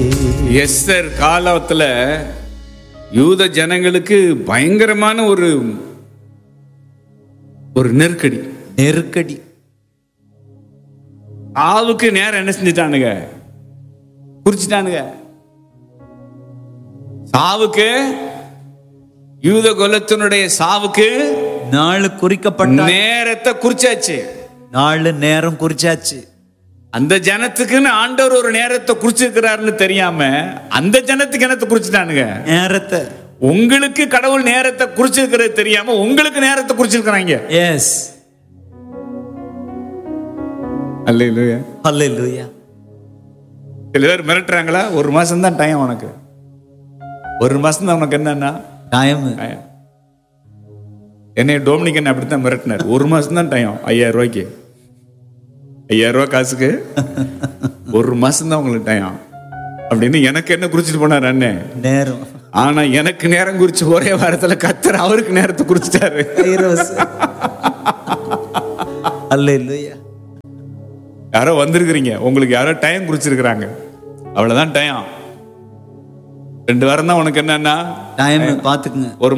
Esther காலத்துல யூத ஜனங்களுக்கு பயங்கரமான ஒரு ஒரு நெருக்கடி நெருக்கடி ஆவுக்கு நேரம் என்ன செஞ்சுட்டானுங்க குறிச்சிட்டானுங்க சாவுக்கு யூத குலத்தினுடைய சாவுக்கு நாள் குறிக்கப்பட்ட நேரத்தை குறிச்சாச்சு நாள் நேரம் குறிச்சாச்சு அந்த ஜனத்துக்குன்னு ஆண்டவர் ஒரு நேரத்தை குறிச்சிருக்கிறாருன்னு தெரியாம அந்த ஜனத்துக்கு என்னத்தை குறிச்சிட்டானுங்க நேரத்தை உங்களுக்கு கடவுள் நேரத்தை குறிச்சிருக்கிறது தெரியாம உங்களுக்கு நேரத்தை குறிச்சிருக்கிறாங்க எஸ் அல்ல ஹalleluya சில பேர் மிரட்டுறாங்களா ஒரு மாசம் தான் டைம் உனக்கு ஒரு மாசம் தான் உனக்கு என்னன்னா டைம் time. என்னைய டோமினிகன் அப்படித்தான் மிரட்டினார் ஒரு மாசம் தான் டைம் ஐயாயிரம் ரூபாய்க்கு ஐயாயிரம் ரூபாய் காசுக்கு ஒரு மாசம் தான் உங்களுக்கு டைம் அப்படின்னு எனக்கு என்ன குறிச்சிட்டு போனார் அண்ணே நேரம் ஆனா எனக்கு நேரம் குறிச்சு ஒரே வாரத்துல கத்தர் அவருக்கு நேரத்தை குறிச்சிட்டாரு கைரோஸ் ஹalleluya யாரோ வந்திருக்கிறீங்க உங்களுக்கு யாரோ டைம் குறிச்சிருக்கிறாங்க அவ்வளவுதான் டைம் ரெண்டு வாரம் தான் உனக்கு என்னன்னா டைம் பாத்துக்குங்க ஒரு